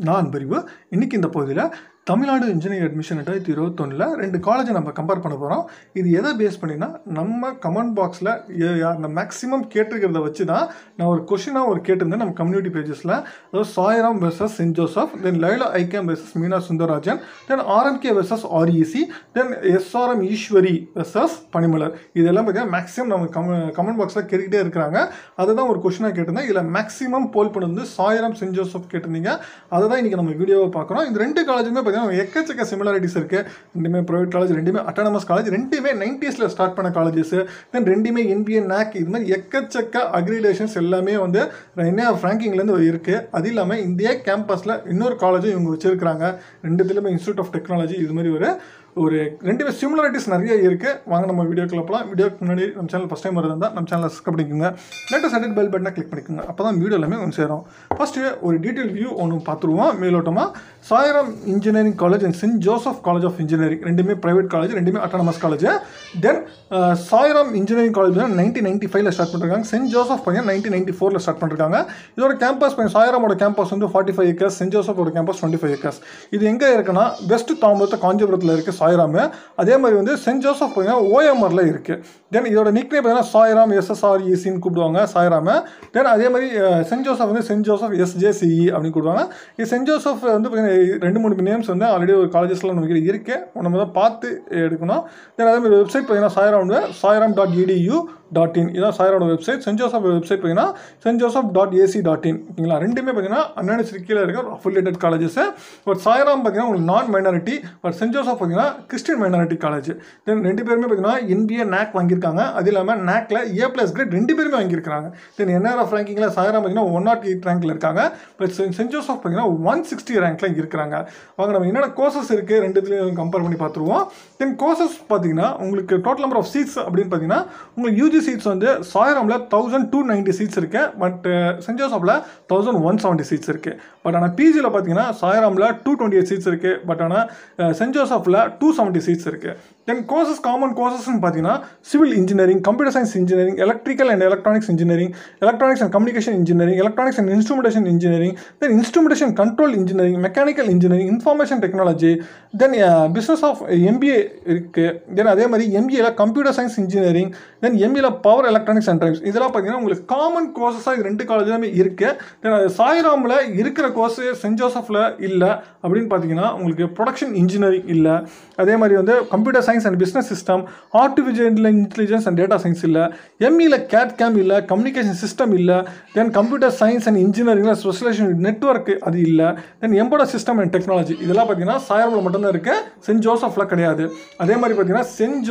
நான் பிரிவு இன்னைக்கு இந்த பகுதியில் தமிழ்நாடு இன்ஜினியரிங் அட்மிஷன் ரெண்டாயிரத்தி இருபத்தொன்னில் ரெண்டு காலேஜை நம்ம கம்பேர் பண்ண போகிறோம் இது எதை பேஸ் பண்ணினா நம்ம கமெண்ட் பாக்ஸில் அந்த மேக்ஸிமம் கேட்டிருக்கிறத வச்சு தான் நான் ஒரு கொஷினாக ஒரு கேட்டிருந்தேன் நம்ம கம்யூனிட்டி பேஜஸில் அதாவது Sairam versus Saint Joseph then லைலா ஐக்கியம் versus Meena Sundararajan then RMK versus REC then SRM Easwari versus Panimalar இதெல்லாம் பார்த்தீங்கன்னா மேக்ஸிமம் நம்ம கம கமெண்ட் பாக்ஸில் கேட்டுக்கிட்டே இருக்கிறாங்க அதை தான் ஒரு கொஷினாக கேட்டிருந்தேன் இதில் மேக்ஸிமம் போல் பண்ணி வந்து சாய்ராம் சென்ட் ஜோசப் கேட்டிருந்தீங்க அதை தான் இன்றைக்கி நம்ம வீடியோவை பார்க்குறோம் இந்த ரெண்டு காலேஜுமே பார்த்தீங்கன்னா எக்கச்சக்க சிமிலாரிட்டிஸ் இருக்குது ரெண்டுமே ப்ரைவேட் காலேஜ் ரெண்டுமே அட்டானமஸ் காலேஜ் ரெண்டுமே நைன்டிஸில் ஸ்டார்ட் பண்ண காலேஜஸ் தென் ரெண்டுமே என்பிஏ நாக் இது மாதிரி எக்கச்சக்க அக்ரிடேஷன்ஸ் எல்லாமே வந்து என்ன ஃப்ராங்கிங்லேருந்து இருக்குது அது இல்லாமல் இந்தியா கேம்பஸில் இன்னொரு காலேஜும் இவங்க வச்சுருக்கிறாங்க ரெண்டுத்துலேயுமே இன்ஸ்டியூட் ஆஃப் டெக்னாலஜி இது மாதிரி ஒரு ஒரு ரெண்டுமே சிமிலாரிட்டிஸ் நிறைய இருக்குது வாங்க நம்ம வீடியோக்குள்ள போகலாம் வீடியோக்கு முன்னாடி நம்ம சேனல் ஃபஸ்ட் டைம் வருதா நம்ம சேனலை சப்ஸ்கிரைப் பண்ணிக்கோங்க லேட்டஸ்ட் அடட் பெல் பட்டனை கிளிக் பண்ணிக்கோங்க அப்போ தான் வீடியோ எல்லாமே ஒன்று சேரும் ஃபஸ்ட்டு ஒரு டீட்டெயில் வியூ ஒன்று பார்த்துருவோம் மேலோட்டமாக Sairam engineering college and Saint Joseph college of engineering ரெண்டுமே ப்ரைவேட் காலேஜ் ரெண்டுமே autonomous college then Sairam engineering college வந்து நைன்டீன் நைன்டி ஃபைவ்ல ஸ்டார்ட் பண்ணிருக்காங்க சென்ட் ஜோசப் பையன் நைன்டீன் நைன்டி ஃபோரில் ஸ்டார்ட் பண்ணிருக்காங்க இதோட கேம்பஸ் பையன் சாயராமோட கேம்பஸ் வந்து ஃபார்ட்டி ஃபைவ் ஏக்கர்ஸ் சென்ட் ஜோசப்போட கேம்பஸ் டுவெண்ட்டி ஃபைவ் ஏக்கர்ஸ் இது எங்கே இருக்குன்னா வெஸ்ட் தாம்பரத்தை காஞ்சிபுரத்தில் இருக்குது சாயராமு அதே மாதிரி வந்து சென்ட் ஜோசப் பார்த்தீங்கன்னா ஓஎம்ஆரில் இருக்குது தென் இதோட நிக்னே பார்த்தீங்கன்னா சாய்ராம் எஸ்எஸ்ஆர் இசின்னு கூப்பிடுவாங்க சாய்ராம தென் அதே மாதிரி அஹ், சென்ட் ஜோசப் வந்து சென்ட் ஜோசப் எஸ்ஜேசிஇ அப்படின்னு கூப்பிடுவாங்க இது சென்ட் ஜோசப் வந்து பார்த்தீங்கன்னா ரெண்டு மூணு நேம்ஸ் வந்து ஆல்ரெடி ஒரு காலேஜஸ்லாம் நம்ம கிட்ட இருக்கு நம்ம தான் பார்த்து எடுக்கணும் தென் அதே மாதிரி வெப்சைட் பார்த்தீங்கன்னா சாய்ராம் வந்து Sairam dot edu dot in இதான் சாயரோட வெப்சைட் சென்ட் ஜோசப் வெப்சைட் பார்த்தீங்கன்னா Saint Joseph dot AC dot in ஓகேங்களா ரெண்டுமே பார்த்தீங்கன்னா அண்ணாடி கீழே இருக்க அஃபிலியேட்டட் காலேஜஸ் பட் சாயராம் பார்த்தீங்கன்னா உங்களுக்கு நான் மைனாரிட்டி பட் சென்ட் ஜோசப் பார்த்தீங்கன்னா கிறிஸ்டின் மைனாரிட்டி காலேஜ் தென் ரெண்டு பேருமே பார்த்தீங்கன்னா என்பிஏ நேக் வாங்கியிருக்காங்க அது இல்லாமல் நேக்கில் ஏ ப்ளஸ் கிரேட் ரெண்டு பேருமே வாங்கியிருக்காங்க தென் என்ஆர்எஃப் ரேங்கிங்கில் சாயராம் பார்த்தீங்கன்னா ஒன் நாட் எயிட் ரேங்க்கில் இருக்காங்க பட் சென்ட் ஜோசப் பார்த்தீங்கன்னா ஒன் சிக்ஸ்டி ரேங்க்கில் இருக்கிறாங்க வாங்க நம்ம என்னென்ன கோர்சஸ் இருக்குது ரெண்டுத்துலையும் கம்பேர் பண்ணி பார்த்துருவோம் தென் கோர்சஸ் பார்த்தீங்கன்னா உங்களுக்கு டோட்டல் நம்பர் ஆஃப் சீட்ஸ் அப்படின்னு பார்த்தீங்கன்னா உங்களுக்கு யூஜி சீட்ஸ் வந்து சாயராமில் தௌசண்ட் டூ நைன்ட்டி சீட்ஸ் இருக்கு பட் சென்ட் ஜோசப்பில் தௌசண்ட் ஒன் செவன்ட்டி சீட்ஸ் இருக்கு பட் ஆனால் பிஜியில் பார்த்தீங்கன்னா சாயராமில் டூ டுவெண்ட்டி எயிட் சீட்ஸ் இருக்கு பட் ஆனால் சென்ட் ஜோசப்பில் டூ செவன்ட்டி சீட்ஸ் இருக்கு தென் கோர்சஸ் காமன் கோர்சஸ்னு பார்த்தீங்கன்னா civil engineering computer science engineering electrical and electronics engineering electronics and communication engineering electronics and instrumentation engineering then instrumentation control engineering mechanical engineering information technology then business of MBA இருக்குது then அதே மாதிரி எம்பிஏல computer science engineering then எம்பிஏல power electronics and drives இதெல்லாம் பார்த்தீங்கன்னா உங்களுக்கு common கோர்சஸாக இது ரெண்டு காலேஜ்லாமே இருக்குது தென் அது சாய்ராமில் இருக்கிற கோர்ஸ் சென்ட் ஜோசஃபில் இல்லை அப்படின்னு பார்த்தீங்கன்னா உங்களுக்கு ப்ரொடக்ஷன் இன்ஜினியரிங் இல்லை அதே மாதிரி வந்து computer science and business system artificial intelligence and data science இல்லை எம்இல கேட் கேம் இல்லை கம்யூனிகேஷன் சிஸ்டம் இல்லை தென் கம்ப்யூட்டர் சயின்ஸ் அண்ட் இன்ஜினியரிங்கில் ஸ்பெஷலைசேஷன் நெட்ஒர்க் அது இல்லை then embedded system and technology இதெல்லாம் பார்த்தீங்கன்னா சாயராமில் மட்டும்தான் இருக்குது சென்ட் ஜோசஃபில் கிடையாது அதே மாதிரி பார்த்தீங்கன்னா சென்ட்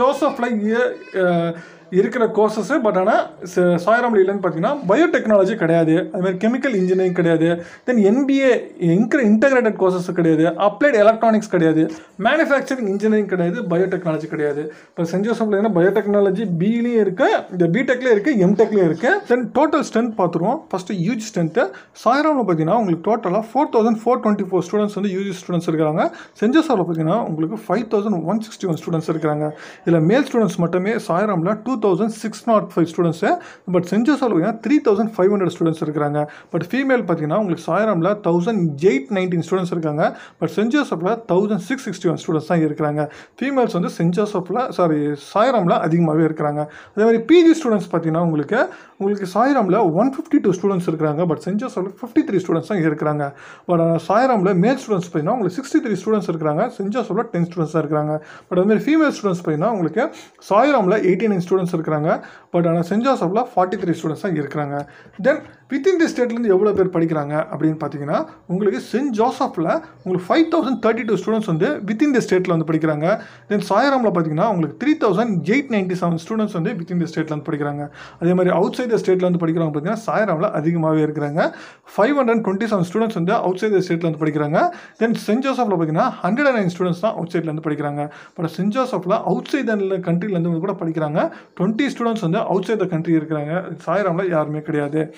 ஜோசஃபில் இருக்கிற கோர்சஸ் பட் ஆனால் சாயராமில் இல்லைன்னு பார்த்தீங்கன்னா பயோடெக்னாலஜி கிடையாது அது மாதிரி கெமிக்கல் இன்ஜினியரிங் கிடையாது தென் என்பிஏ இன்க்ர இன்டகிரேட்டட் கோர்சஸ் கிடையாது அப்ளைட் எலக்ட்ரானிக்ஸ் கிடையாது மேனுஃபேக்சரிங் இன்ஜினியரிங் கிடையாது பயோடெக்னாலஜி கிடையாது இப்போ சென்ட் ஜோசப்ல பார்த்தீங்கன்னா பயோடெக்னாலஜி பிலையும் இருக்குது இந்த பிடெக்லேயும் இருக்குது எம்டெக்லேயும் இருக்குது தென் டோட்டல் ஸ்ட்ரென்த் பார்த்துருவோம் ஃபஸ்ட்டு யூஜி ஸ்ட்ரென்த்து சாயராமில் பார்த்தீங்கன்னா உங்களுக்கு டோட்டலாக four thousand four twenty four students வந்து யூஜி ஸ்டூடெண்ட்ஸ் இருக்காங்க சென்ட் ஜோசப்பில் பார்த்தீங்கன்னா உங்களுக்கு five thousand one sixty one students இருக்காங்க இதில் மேல் ஸ்டூடெண்ட்ஸ் மட்டுமே சாயராமில் two thousand six nought five students but Saint Joseph பார்த்தீங்கன்னா three thousand five hundred students இருக்காங்க பட் ஃபீமேல் பார்த்தீங்கன்னா உங்களுக்கு சாயராமில் தௌசண்ட் எயிட் நைன்டீன் ஸ்டூடெண்ட்ஸ் இருக்காங்க பட் சென்ட் ஜோசப்பில் thousand six sixty one students தான் இருக்கிறாங்க ஃபீமேல்ஸ் வந்து சென்ட் ஜோசப்பில் சாரி சாயராமில் அதிகமாகவே இருக்கிறாங்க அதே மாதிரி பிஜி ஸ்டூடெண்ட்ஸ் பார்த்தீங்கன்னா உங்களுக்கு உங்களுக்கு சாயராமில் ஒன் ஃபிஃப்டி டூ ஸ்டூடெண்ட்ஸ் இருக்கிறாங்க பட் சென்ட் ஜோசப்பில் ஃபிஃப்டி த்ரீ ஸ்டூடெண்ட்ஸ் தான் இருக்கிறாங்க பட் சாயராமில் மேல் ஸ்டூடெண்ட்ஸ் பார்த்தீங்கன்னா உங்களுக்கு சிக்ஸ்டி த்ரீ ஸ்டூடெண்ட்ஸ் இருக்கிறாங்க சென்ட் ஜோசப்பில் டென் ஸ்டூடெண்ட்ஸ் தான் இருக்கிறாங்க பட் அதுமாதிரி ஃபீமேல் ஸ்டூடெண்ட்ஸ் பார்த்தீங்கன்னா உங்களுக்கு சாயராமில் எயிட்டி நைன் ஸ்டூடெண்ட்ஸ் இருக்கிறாங்க பட் ஆனால் சென்ட் ஜோசப்பில் ஃபார்ட்டி த்ரீ ஸ்டூடெண்ட்ஸ் தான் இருக்கிறாங்க தென் வித்தின் தி ஸ்டேட்லேருந்து எவ்வளோ பேர் படிக்கிறாங்க அப்படின்னு பார்த்தீங்கன்னா உங்களுக்கு சென்ட் ஜோசப்பில் உங்களுக்கு five thousand thirty two students வந்து வித்தின் தி ஸ்டேட்டில் வந்து படிக்கிறாங்க தென் சாயராமில் பார்த்தீங்கன்னா உங்களுக்கு three thousand eight ninety seven students வந்து வித்தின் தி ஸ்டேட்டில் வந்து படிக்கிறாங்க அதே மாதிரி அவுட் சைட் த ஸ்டேட்டில் வந்து படிக்கிறவங்க பார்த்தீங்கன்னா சாயராமில் அதிகமாகவே இருக்கிறாங்க five hundred twenty seven students வந்து அவுட் சைட் த ஸ்டேட்டில் வந்து படிக்கிறாங்க தென் சென்ட் ஜோசப்பில் பார்த்தீங்கன்னா ஹண்ட்ரட் நைன் ஸ்டூடெண்ட்ஸ் தான் அவுட் சைட்லேருந்து படிக்கிறாங்க பட் சென்ட் ஜோசப்பில் அவுட் சைட் கண்ட்ரிலேருந்து கூட படிக்கிறாங்க டுவெண்ட்டி ஸ்டூடெண்ட்ஸ் வந்து அவுட் சைட் த கண்ட்ரி இருக்கிறாங்க சாயராமில் யாருமே கிடையாது அதே மாதிரி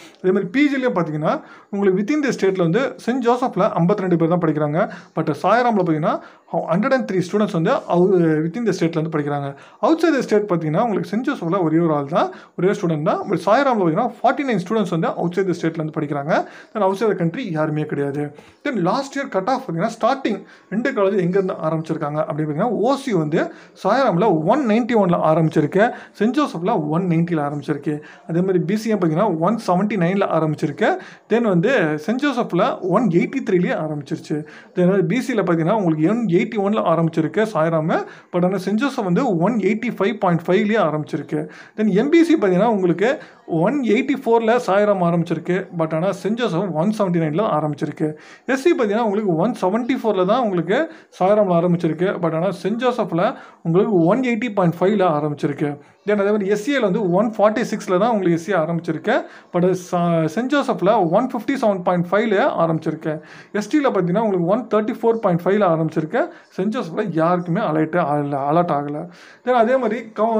மாதிரி பிஜிலையும் பார்த்தீங்கன்னா உங்களுக்கு வித்தின் தி ஸ்டேட்டில் வந்து சென்ட் ஜோசஃபில் ஐம்பத்தி ரெண்டு பேர் தான் படிக்கிறாங்க பட் சாயராமில் பார்த்தீங்கன்னா ஹண்ட்ரட் அண்ட் த்ரீ ஸ்டூடெண்ட்ஸ் வந்து அவங்க வித்தின் த ஸ்டேட்டில் வந்து படிக்கிறாங்க அவுட் சைட் ஸ்டேட் பார்த்தீங்கன்னா உங்களுக்கு சென்ட் ஜோசஃபில் ஒரே ஒரு ஆள் தான் ஒரே ஸ்டூடெண்ட் தான் பட் சாயராமில் பார்த்தீங்கன்னா ஃபார்ட்டி நைன் ஸ்டூடெண்ட்ஸ் வந்து அவுட் சைட் ஸ்டேட்டில் வந்து படிக்கிறாங்க தென் அவுட் சைட் கண்ட்ரி யாருமே கிடையாது then last year cut off பார்த்தீங்கன்னா ஸ்டார்டிங் ரெண்டு காலேஜ் எங்கேருந்து ஆரம்பிச்சிருக்காங்க அப்படின்னு பார்த்தீங்கன்னா ஓசி வந்து சாயராமில் ஒன் நைன்ட்டி ஒனில் ஆரம்பிச்சிருக்கு சென்ட் ஜோசஃபில் ஒன் நைன்ட்டியில் ஆரம்பிச்சிருக்கு அதே மாதிரி பிசிஎம் பார்த்தீங்கன்னா ஒன் செவன்ட்டி நைனில் ஆரம்பிச்சிருக்கு தென் வந்து சென்ட் ஜோசஃபில் ஒன் எயிட்டி த்ரீலேயே ஆரம்பிச்சிருச்சு தென் பிசியில் பார்த்தீங்கன்னா உங்களுக்கு ஒன் எயிட்டி ஒனில் ஆரம்பிச்சிருக்கு சாயராம பட் ஆனால் சென்ட் ஜோசப் வந்து ஒன் எயிட்டி ஃபைவ் பாயிண்ட் ஃபைவ்லேயே ஆரம்பிச்சிருக்கு தென் எம்பிசி பார்த்தீங்கன்னா உங்களுக்கு ஒன் எயிட்டி ஃபோரில் சாயராம் ஆரம்பிச்சிருக்கு பட் ஆனால் சென்ட் ஜோசப் ஒன் செவன்ட்டி நைனில் ஆரம்பிச்சிருக்கு எஸ்சி பார்த்தீங்கன்னா உங்களுக்கு ஒன் செவன்ட்டி ஃபோரில் தான் உங்களுக்கு சாயராமில் ஆரம்பிச்சிருக்கு பட் ஆனால் சென்ட் ஜோசப்பில் உங்களுக்கு ஒன் எயிட்டி பாயிண்ட் ஃபைவ்ல ஆரம்பிச்சிருக்கு தென் அதே மாதிரி எஸ்சியில் வந்து ஒன் ஃபார்ட்டி சிக்ஸில் தான் உங்களுக்கு எஸ்சி ஆரம்பிச்சிருக்கு பட் சென்ட் ஜோசப்பில் ஒன் ஃபிஃப்டி செவன் பாயிண்ட் ஃபைவ்ல ஆரம்பிச்சிருக்கு எஸ்டியில் பார்த்தீங்கன்னா உங்களுக்கு ஒன் தேர்ட்டி ஃபோர் பாயிண்ட் ஃபைவ்ல ஆரம்பிச்சிருக்கு சென்ட் ஜோசப்பில் யாருக்குமே அலர்ட்டு ஆகலை அலர்ட் ஆகலை தென் அதே மாதிரி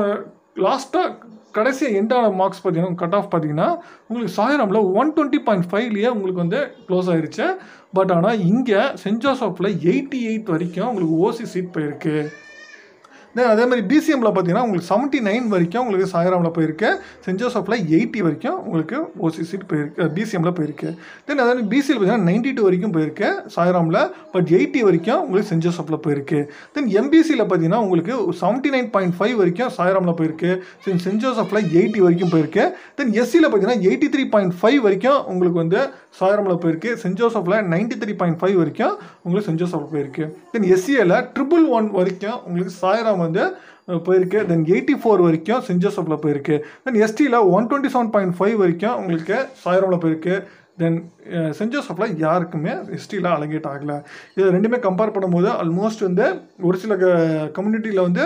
லாஸ்ட்டாக கடைசியாக எண்டான மார்க்ஸ் பார்த்தீங்கன்னா கட் ஆஃப் பார்த்தீங்கன்னா உங்களுக்கு சாயராமில் ஒன் டுவெண்ட்டி பாயிண்ட் ஃபைவ்லேயே உங்களுக்கு வந்து க்ளோஸ் ஆயிருச்சு பட் ஆனால் இங்கே சென்ட் ஜோசப்பில் எயிட்டி எயிட் வரைக்கும் உங்களுக்கு ஓசி சீட் போயிருக்கு தென் அதே மாதிரி பிசிஎம்மில் பார்த்தீங்கன்னா உங்களுக்கு செவன்ட்டி நைன் வரைக்கும் உங்களுக்கு சாயராமில் போயிருக்கு சென்ட் ஜோசப்பில் எயிட்டி வரைக்கும் உங்களுக்கு ஓசி சீட் போயிருக்கு பிசிஎம்மில் போயிருக்கு தென் அதே மாதிரி பிசியில் பார்த்தீங்கன்னா நைன்டி டூ வரைக்கும் போயிருக்கு சாயராமில் பட் எயிட்டி வரைக்கும் உங்களுக்கு சென்ட் ஜோசப்பில் போயிருக்கு தென் எம்பிசியில் பார்த்தீங்கன்னா உங்களுக்கு செவன்ட்டி நைன் பாயிண்ட் ஃபைவ் வரைக்கும் சாயராமில் போயிருக்கு தென் சென்ட் ஜோசப்பில் எயிட்டி வரைக்கும் போயிருக்கு தென் எஸ்சியில் பார்த்தீங்கன்னா எயிட்டி த்ரீ பாயிண்ட் ஃபைவ் வரைக்கும் உங்களுக்கு வந்து சாயராமில் போயிருக்கு சென்ட் ஜோசப்பில் நைன்ட்டி த்ரீ பாயிண்ட் ஃபைவ் வரைக்கும் உங்களுக்கு சென்ட் ஜோசப்பில் போயிருக்கு தென் எஸ்சியில் ட்ரிபிள் ஒன் வரைக்கும் உங்களுக்கு சாயராம் வந்து போயிருக்கு தென் எயிட்டி ஃபோர் வரைக்கும் சென்ட் ஜோசப்பில் போயிருக்கு தென் எஸ்டியில் one twenty seven point five வரைக்கும் உங்களுக்கு சாயராமில் போயிருக்கு தென் சென்ட் ஜோசப்பில் யாருக்குமே ஹிஸ்ட்ரியில் அலங்கேட் ஆகலை இது ரெண்டுமே கம்பேர் பண்ணும்போது ஆல்மோஸ்ட் வந்து ஒரு சில கம்யூனிட்டியில் வந்து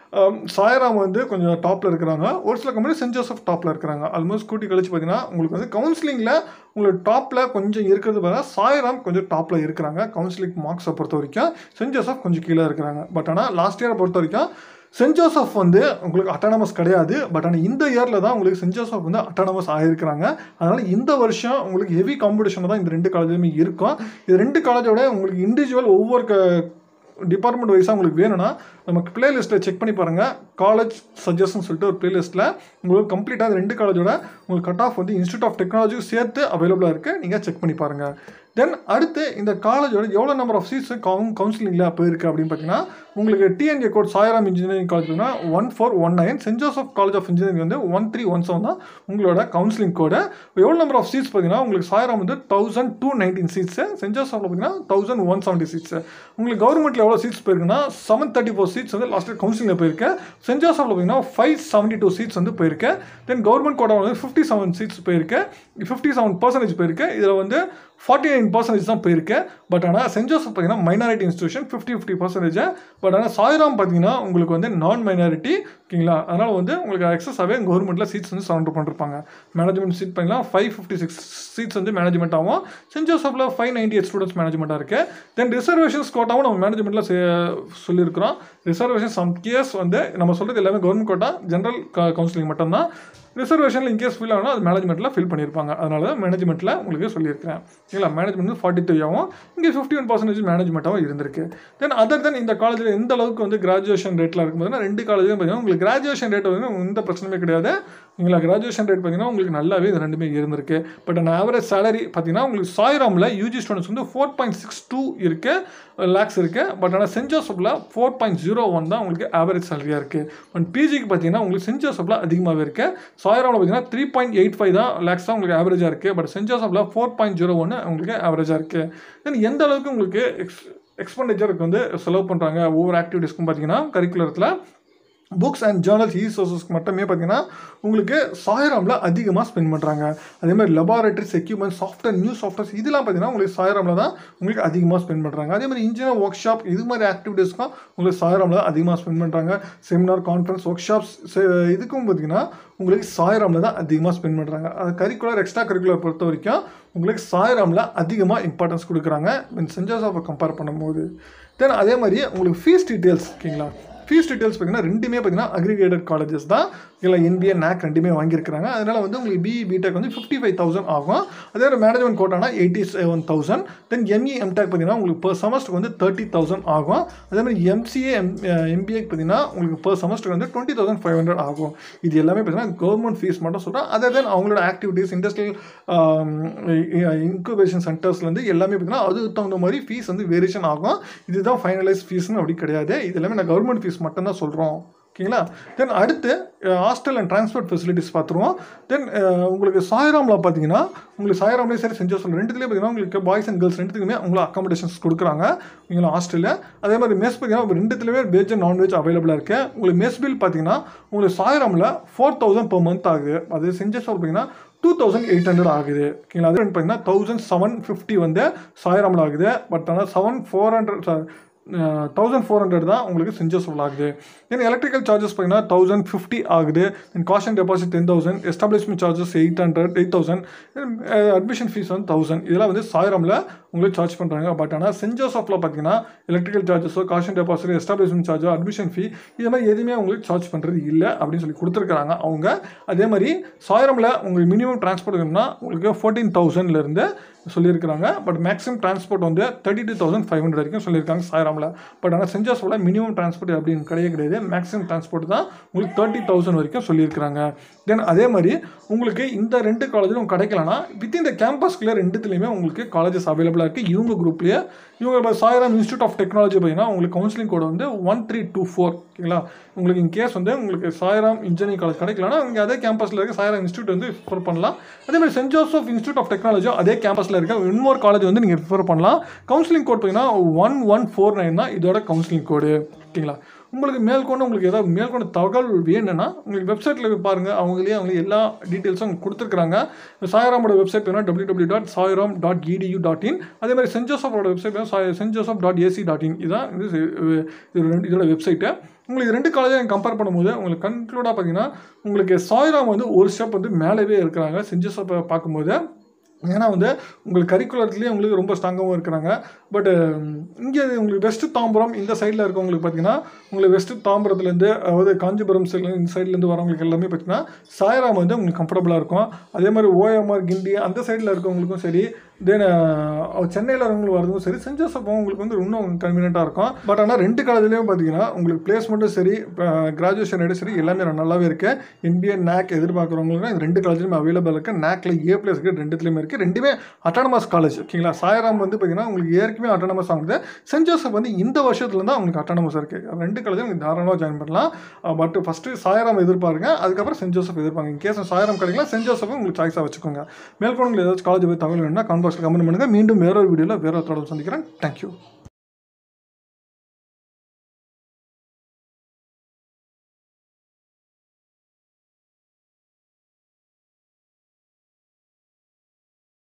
சாயராம் வந்து கொஞ்சம் டாப்பில் இருக்கிறாங்க ஒரு சில கம்பெனி சென்ட் ஜோசப் டாப்பில் இருக்கிறாங்க ஆல்மோஸ்ட் கூட்டி கழிச்சு பார்த்தீங்கன்னா உங்களுக்கு வந்து கவுன்சிலிங்கில் உங்களுக்கு டாப்பில் கொஞ்சம் இருக்கிறது பார்த்தா சாயராம் கொஞ்சம் டாப்பில் இருக்கிறாங்க கவுன்சிலிங் மார்க்ஸை பொறுத்த வரைக்கும் சென்ட் ஜோசப் கொஞ்சம் கீழே இருக்கிறாங்க பட் ஆனால் லாஸ்ட் இயரை பொறுத்த வரைக்கும் சென்ட் ஜோசப் வந்து உங்களுக்கு அட்டானமஸ் கிடையாது பட் ஆனால் இந்த இயரில் தான் உங்களுக்கு சென்ட் ஜோசப் வந்து அட்டானமஸ் ஆகிருக்கிறாங்க அதனால் இந்த வருஷம் உங்களுக்கு ஹெவி காம்படிஷன் தான் இந்த ரெண்டு காலேஜுமே இருக்கும் இது ரெண்டு காலேஜோட உங்களுக்கு இண்டிவிஜுவல் ஒவ்வொரு க டிபார்ட்மெண்ட் வைஸாக உங்களுக்கு வேணும்னா நமக்கு பிளேலிஸ்ட்டில் செக் பண்ணி பாருங்கள் காலேஜ் சஜஷன் சொல்லிட்டு ஒரு பிளேலிஸ்ட்டில் உங்களுக்கு கம்ப்ளீட்டாக ரெண்டு காலேஜோட உங்களுக்கு கட் ஆஃப் வந்து இன்ஸ்டியூட் ஆஃப் டெக்னாலஜியும் சேர்த்து அவைலபிளாக இருக்குது நீங்கள் செக் பண்ணி பாருங்கள் தென் அடுத்து இந்த காலேஜோட எவ்வளோ நம்பர் ஆஃப் சீட்ஸ் கவுன் கவுன்சிலிங்கில் போயிருக்கு அப்படின்னு பார்த்தீங்கன்னா உங்களுக்கு TNEA code Sairam engineering college பார்த்தீங்கன்னா one four one nine Saint Joseph college of engineering வந்து ஒன் த்ரீ ஒன் செவன் தான் உங்களோட கவுன்சிலிங் கோடு எவ்வளோ நம்பர் ஆஃப் சீட்ஸ் பார்த்தீங்கன்னா உங்களுக்கு சாயராம் வந்து thousand two nineteen seats Saint ஜோசப்பில் பார்த்தீங்கன்னா தௌசண்ட் ஒன் செவன்ட்டி சீட்ஸ் உங்களுக்கு கவர்மெண்ட்டில் எவ்வளோ சீட்ஸ் போயிருக்குன்னா செவன் தேர்ட்டி ஃபோர் சீட்ஸ் வந்து லாஸ்ட் கவுன்சிலிங்கில் போயிருக்கு சென்ட் ஜோசப்பில் பார்த்தீங்கன்னா ஃபைவ் செவன்ட்டி டூ சீட்ஸ் வந்து போயிருக்கு தென் கவர்மெண்ட் கோட்டா வந்து ஃபிஃப்டி செவன் சீட்ஸ் போயிருக்கு ஃபிஃப்டி செவன் பர்சன்டேஜ் போயிருக்கு இதில் வந்து ஃபார்ட்டி நைன் பர்சன்டேஜ் தான் போயிருக்கு பட் ஆனால் சென்ட் ஜோசப் பார்த்தீங்கன்னா minority institution fifty fifty percentage but ஆனால் சாய்ராம் பார்த்தீங்கன்னா உங்களுக்கு வந்து நான் மைனாரிட்டி ஓகேங்களா அதனால் வந்து உங்களுக்கு எக்ஸஸாகவே கவர்மெண்ட்டில் சீட்ஸ் வந்து சரண்டர் பண்ணிருப்பாங்க மேனேஜ்மெண்ட் சீட் பார்த்தீங்கன்னா ஃபைவ் ஃபிஃப்டி சிக்ஸ் சீட்ஸ் வந்து மேனேஜ்மெண்ட் ஆகும் சென்ட் ஜோசப்பில் ஃபைவ் நைன்டி எயிட் ஸ்டூடெண்ட்ஸ் மேனேஜ்மெண்ட்டாக இருக்குது தென் ரிசர்வேஷன்ஸ் கோட்டாவும் நம்ம மேனேஜ்மெண்ட்டில் சொல்லியிருக்கிறோம் ரிசர்வேஷன் சம் கேஸ் வந்து நம்ம சொல்கிறது எல்லாமே கவர்மெண்ட் கோட்டா ஜென்ரல் கவுன்சிலிங் மட்டும்தான் ரிசர்வேஷனில் இன்கேஸ் ஃபில் ஆகணும் அது மேனேஜ்மெண்ட்டில் ஃபில் பண்ணியிருப்பாங்க அதனால தான் மேனேஜ்மெண்ட்டில் உங்களுக்கு சொல்லியிருக்கிறேன் இல்லைங்களா மேனேஜ்மெண்ட் வந்து ஃபார்ட்டி த்ரீ ஆகும் இங்கே ஃபிஃப்டி ஒன் பர்சன்டேஜ் மேனேஜ்மெண்ட்டாகவும் இருந்திருக்கு தென் அதர் தென் இந்த காலேஜில் எந்த அளவுக்கு வந்து கிராஜுவேஷன் ரேட்டில் இருக்கும்போதுனா ரெண்டு காலேஜும் பார்த்தீங்கன்னா உங்களுக்கு கிராஜுவேஷன் ரேட் வந்து எந்த பிரச்சனையுமே கிடையாது உங்களை கிராஜுவேஷன் ரேட் பார்த்தீங்கன்னா உங்களுக்கு நல்லாவே இது ரெண்டுமே இருந்திருக்கு பட் அந்த ஆவரேஜ் சேலரி பார்த்தீங்கன்னா உங்களுக்கு சாய்ராமில் யூஜி ஸ்டூடெண்ட்ஸ் வந்து ஃபோர் பாயிண்ட் சிக்ஸ் டூ இருக்குது லேக்ஸ் இருக்குது பட் ஆனால் சென்ட் ஜோசப்பில் ஃபோர் பாயிண்ட் ஜீரோ ஒன் தான் உங்களுக்கு ஆவரேஜ் சேலரியாக இருக்குது அண்ட் பிஜிக்கு பார்த்தீங்கன்னா உங்களுக்கு சென்ட் ஜோசப்பில் அதிகமாகவே இருக்குது சாய்ராமில் பார்த்தீங்கன்னா த்ரீ பாயிண்ட் எயிட் ஃபைவ் தான் லேக்ஸ் தான் உங்களுக்கு ஆவரேஜாக இருக்குது பட் சென்ட் ஜோசப்பில் ஃபோர் பாயிண்ட் ஜீரோ ஒன்று உங்களுக்கு ஆவரேஜாக இருக்குது தென் எந்த அளவுக்கு உங்களுக்கு எக்ஸ் எக்ஸ்பெண்டிச்சருக்கு வந்து செலவு பண்ணுறாங்க ஒவ்வொரு ஆக்டிவிட்டீஸ்க்கும் பார்த்தீங்கன்னா கரிக்குலரத்தில் புக்ஸ் அண்ட் ஜேர்னல்ஸ் இ சோர்சஸ்க்கு மட்டுமே பார்த்தீங்கன்னா உங்களுக்கு சாயராமில் அதிகமாக ஸ்பெண்ட் பண்ணுறாங்க அதே மாதிரி laboratories equipment software new softwares இதெல்லாம் பார்த்தீங்கன்னா உங்களுக்கு சாயராமில் தான் உங்களுக்கு அதிகமாக ஸ்பெண்ட் பண்ணுறாங்க அதே மாதிரி இன்ஜினியர் ஒர்க் ஷாப் இது மாதிரி ஆக்டிவிட்டீஸ்க்கும் உங்களுக்கு சாயராமில் அதிகமாக ஸ்பெண்ட் பண்ணுறாங்க செமினார் கான்ஃபரன்ஸ் ஒர்க் ஷாப்ஸ் இதுக்கும் பார்த்தீங்கன்னா உங்களுக்கு சாயராமில் தான் அதிகமாக ஸ்பெண்ட் பண்ணுறாங்க அது கரிக்குலர் எக்ஸ்ட்ரா கரிக்குலர் பொறுத்த வரைக்கும் உங்களுக்கு சாயராமில் அதிகமாக இம்பார்ட்டன்ஸ் கொடுக்குறாங்க மீன் சென்ட் ஜோசப்பை கம்பேர் பண்ணும்போது தென் அதே மாதிரி உங்களுக்கு ஃபீஸ் டீட்டெயில்ஸ் ஓகேங்களா ஃபீஸ் டீட்டெயில்ஸ் பார்த்தீங்கன்னா ரெண்டுமே பார்த்தீங்கன்னா அக்ரிகேட்டட் காலேஜஸ் தான் இல்லை என்பிஏ நேக் ரெண்டுமே வாங்கியிருக்கிறாங்க அதனால் வந்து உங்களுக்கு பிஇ பிடெக் வந்து ஃபிஃப்டி ஃபைவ் தௌசண்ட் ஆகும் அதே மாதிரி மேனேஜ்மெண்ட் கோட்டானா eighty seven thousand then ME MTech பார்த்தீங்கன்னா உங்களுக்கு per செமஸ்டருக்கு வந்து தேர்ட்டி தௌசண்ட் ஆகும் அதே மாதிரி எம்சிஏ எம் எம்பிஏ பார்த்தீங்கன்னா உங்களுக்கு per செமஸ்டருக்கு வந்து டுவெண்ட்டி தௌசண்ட் ஃபைவ் ஹண்ட்ரட் ஆகும் இது எல்லாமே பார்த்தீங்கன்னா கவர்மெண்ட் ஃபீஸ் மட்டும் சொல்கிறேன் அதே தென் அவங்களோட ஆக்டிவிட்டீஸ் இண்டஸ்ட்ரியல் இன்குபேஷன் சென்டர்ஸ்லேருந்து எல்லாமே பார்த்தீங்கன்னா அதுக்கு தகுந்த மாதிரி ஃபீஸ் வந்து வேரியேஷன் ஆகும் இதுதான் ஃபைனலைஸ் ஃபீஸ்னு அப்படி கிடையாது இது எல்லாமே நான் கவர்மெண்ட் ஃபீஸ் மட்டும்தான் சொல்கிறோம் ஓகேங்களா தென் அடுத்து ஹாஸ்டல் அண்ட் டிரான்ஸ்போர்ட் ஃபெசிலிட்டிஸ் பார்த்துருவோம் தென் உங்களுக்கு சாய்ராமில் பார்த்தீங்கன்னா உங்களுக்கு சாய்ராம்லேயும் சரி செஞ்சு சொல்ல ரெண்டுத்துலேயே பார்த்தீங்கன்னா உங்களுக்கு பாய்ஸ் அண்ட் கேர்ள்ஸ் ரெண்டுத்துக்குமே உங்களுக்கு அக்காமடேஷன்ஸ் கொடுக்குறாங்க நீங்களும் ஹாஸ்டலில் அதே மாதிரி மெஸ் பார்த்தீங்கன்னா ரெண்டுத்துலேயுமே வெஜ் அண்ட் நான்வெஜ் அவைலபிளாக இருக்குது உங்களுக்கு மெஸ் பில் பார்த்தீங்கன்னா உங்களுக்கு சாய்ராமில் ஃபோர் தௌசண்ட் per மந்த் ஆகுது அது செஞ்ச சொல் பார்த்தீங்கன்னா டூ தௌசண்ட் எயிட் ஹண்ட்ரட் ஆகுது ஓகேங்களா அது பார்த்தீங்கன்னா தௌசண்ட் செவன் ஃபிஃப்டி வந்து சாய்ராமில் ஆகுது பட் ஆனால் seven four hundred thousand four hundred தான் உங்களுக்கு செஞ்ச சொல் ஆகுது தென் எலக்ட்ரிக்கல் சார்ஜஸ் பார்த்தீங்கன்னா தௌசண்ட் ஃபிஃப்டி ஆகுது then cost and deposit ten thousand establishment charges eight hundred eight thousand admission fees வந்து தௌசண்ட் இதெல்லாம் வந்து சாயிரமில் உங்களுக்கு சார்ஜ் பண்ணுறாங்க பட் ஆனால் சென்ட் ஜோசஃபில் பார்த்தீங்கன்னா எலக்ட்ரிக்கல் சார்ஜஸோ காஸ்ட் அண்ட் டெபாசிட் எஸ்டாப்ளிஷ்மெண்ட் சார்ஜோ அட்மிஷன் ஃபீ இது மாதிரி எதுவுமே உங்களுக்கு சார்ஜ் பண்ணுறது இல்லை அப்படின்னு சொல்லி கொடுத்துருக்காங்க அவங்க அதே மாதிரி சாயிரமில் உங்களுக்கு மினிமம் டிரான்ஸ்போர்ட் வேணும்னா உங்களுக்கு ஃபோர்டீன் தௌசண்ட்லேருந்து சொல்லியிருக்கிறாங்க பட் மேக்ஸிமம் டிரான்ஸ்போர்ட் வந்து thirty two thousand five hundred வரைக்கும் சொல்லியிருக்காங்க சாயிராமில் பட் ஆனால் சென்ட் ஜோசஃபில் மினிமம் டிரான்ஸ்போர்ட் அப்படின்னு கிடையவே கிடையாது மேக்ஸிமம் டிரான்ஸ்போர்ட் தான் உங்களுக்கு தேர்ட்டி தௌசண்ட் வரைக்கும் சொல்லியிருக்கிறாங்க தென் அதே மாதிரி உங்களுக்கு இந்த ரெண்டு காலேஜிலும் கிடைக்கலனா வித்தின் இந்த கேம்பஸ்க்குள்ளே ரெண்டுத்துலேயுமே உங்களுக்கு காலேஜஸ் அவைலபிளாக இருக்குது இவங்க குரூப்லேயே இவங்க சாயிராம் இன்ஸ்டியூட் ஆஃப் டெக்னாலஜி பார்த்தீங்கன்னா உங்களுக்கு கவுன்சிலிங் கோட் வந்து ஒன் த்ரீ டூ ஃபோர் ஓகேங்களா உங்களுக்கு இன் கேஸ் வந்து உங்களுக்கு சாயிராம் இன்ஜினியரிங் காலேஜ் கிடைக்கலனா இங்கே அதே கேம்பஸில் இருக்க சாயிராம் இன்ஸ்டியூட் வந்து ரிஃபர் பண்ணலாம் அதே மாதிரி Saint Joseph institute of technology அதே கேம்பஸில் இருக்க இன்னொரு காலேஜ் வந்து நீங்கள் ரிஃபர் பண்ணலாம் கவுன்சிலிங் கோட் பார்த்தீங்கன்னா ஒன் ஒன் ஃபோர் நைன் தான் இதோட கவுன்சிலிங் கோடு ஓகேங்களா உங்களுக்கு மேற்கொண்டு உங்களுக்கு ஏதாவது மேற்கொண்டு தகவல் வேணும்னா உங்களுக்கு வெப்சைட்டில் போய் பாருங்கள் அவங்களே அவங்க எல்லா டீட்டெயில்ஸும் கொடுத்துருக்காங்க சாயராமோட வெப்சைட் வேணும் W W dot Sairam dot edu dot in அதே மாதிரி சென்ட் ஜோசஃபோட வெப்சைட் வேணும் Saint Joseph dot AC dot in இதுதான் இது இது ரெண்டு இதோட வெப்சைட்டு உங்களுக்கு ரெண்டு காலேஜையும் கம்பேர் பண்ணும்போது உங்களுக்கு கன்க்ளூடாக பார்த்தீங்கன்னா உங்களுக்கு சாய்ராம் வந்து ஒரு ஸ்டெப் வந்து மேலேவே இருக்கிறாங்க சென்ட் ஜோசப்பை பார்க்கும்போது ஏன்னா வந்து உங்களுக்கு கரிக்குலர்லேயே உங்களுக்கு ரொம்ப ஸ்ட்ராங்காகவும் இருக்கிறாங்க பட் இங்கே உங்களுக்கு வெஸ்ட்டு தாம்பரம் இந்த சைடில் இருக்கவங்களுக்கு பார்த்தீங்கன்னா உங்களுக்கு வெஸ்ட்டு தாம்பரத்துலேருந்து அதாவது காஞ்சிபுரம் சைடில் இந்த சைட்லேருந்து வரவங்களுக்கு எல்லாமே பார்த்தீங்கன்னா சாயராம் வந்து உங்களுக்கு கம்ஃபர்டபுளாக இருக்கும் அதே மாதிரி ஓஎம்ஆர் கிண்டி அந்த சைடில் இருக்கவங்களுக்கும் சரி தென் சென்னையில் இருக்கவங்களுக்கு வரதும் சரி சென்ட் ஜோசப்பும் உங்களுக்கு வந்து இன்னும் கன்வீனியண்ட்டாக இருக்கும் பட் ஆனால் ரெண்டு காலேஜ்லேயும் பார்த்தீங்கன்னா உங்களுக்கு பிளேஸ்மெண்ட்டும் சரி கிராஜுவேஷன் ரேட்டும் சரி எல்லாமே நல்லாவே இருக்குது என்பிஏ நேக் எதிர்பார்க்குறவங்களுக்கு இந்த ரெண்டு காலேஜ்லையும் அவைலபிள் இருக்குது நேக்கில் ஏ ப்ளஸ் இருக்குது ரெண்டுத்துலையுமே இருக்குது ரெண்டுமே அட்டானமஸ் காலேஜ் ஓகேங்களா சாயராம் வந்து பார்த்தீங்கன்னா உங்களுக்கு ஏற்கனவே அட்டானமஸ் ஆகுது சென்ட் ஜோசப் வந்து இந்த வருஷத்துல தான் உங்களுக்கு அட்டானமஸ் இருக்குது ரெண்டு காலேஜும் நீங்கள் தாராளமாக ஜாயின் பண்ணலாம் பட் ஃபஸ்ட்டு சாயராம் எதிர்பாருங்க அதுக்கப்புறம் சென்ட் ஜோசப் எதிர்ப்பாங்க இன் கேஸ் சாயராம் கிடைக்கலாம் சென்ட் ஜோசப் உங்களுக்கு சாய்ஸாக வச்சுக்கோங்க மேற்கொண்டு ஏதாச்சும் காலேஜ் போய் தகவல் வேணும்னா கான்பாக்ஸில் கமெண்ட் பண்ணுங்கள் மீண்டும் வேறொரு வீடியோவில் வேற தொடர்ந்து சந்திக்கிறேன் தேங்க்யூ